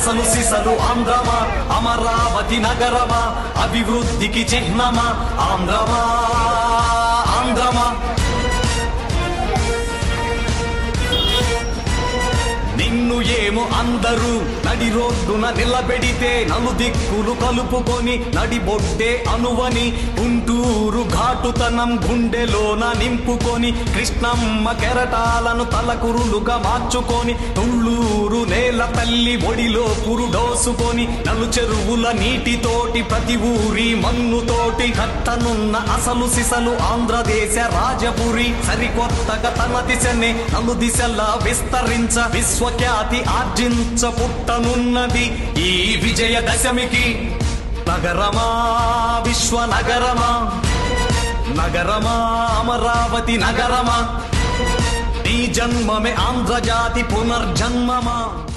అసలు సిసలు ఆంధ్రమా అమరావతి నగరమా అభివృద్ధికి చిహ్నమా ఆంధ్రమా ఆంధ్రమా నిన్ను ఏమో అందరూ నడి రోడ్డున నిలబెడితే నలు దిక్కులు కలుపుకొని నడిబొడ్డే అనువని గుంటూరు ఘాటుతనం గుండెలోన నింపుకొని కృష్ణమ్మ కెరటాలను తలకురులుగా మార్చుకొని తుళ్ళూరు నేల తల్లి ఒడిలో పురుడోసుకొని నలు చెరువుల నీటితోటి ప్రతి ఊరి మన్నుతోటి కట్టనున్న అసలు సిసలు ఆంధ్రదేశ రాజపురి సరికొత్తగా తన దిశనే నలు దిశలా విస్తరించ విశ్వఖ్యాతి ఆర్జించ పుట్టనున్నది ఈ విజయదశమికి నగరమా విశ్వ నగరమా నగరమా అమరావతి నగరమా నీ జన్మమే ఆంధ్రజాతి పునర్జన్మమా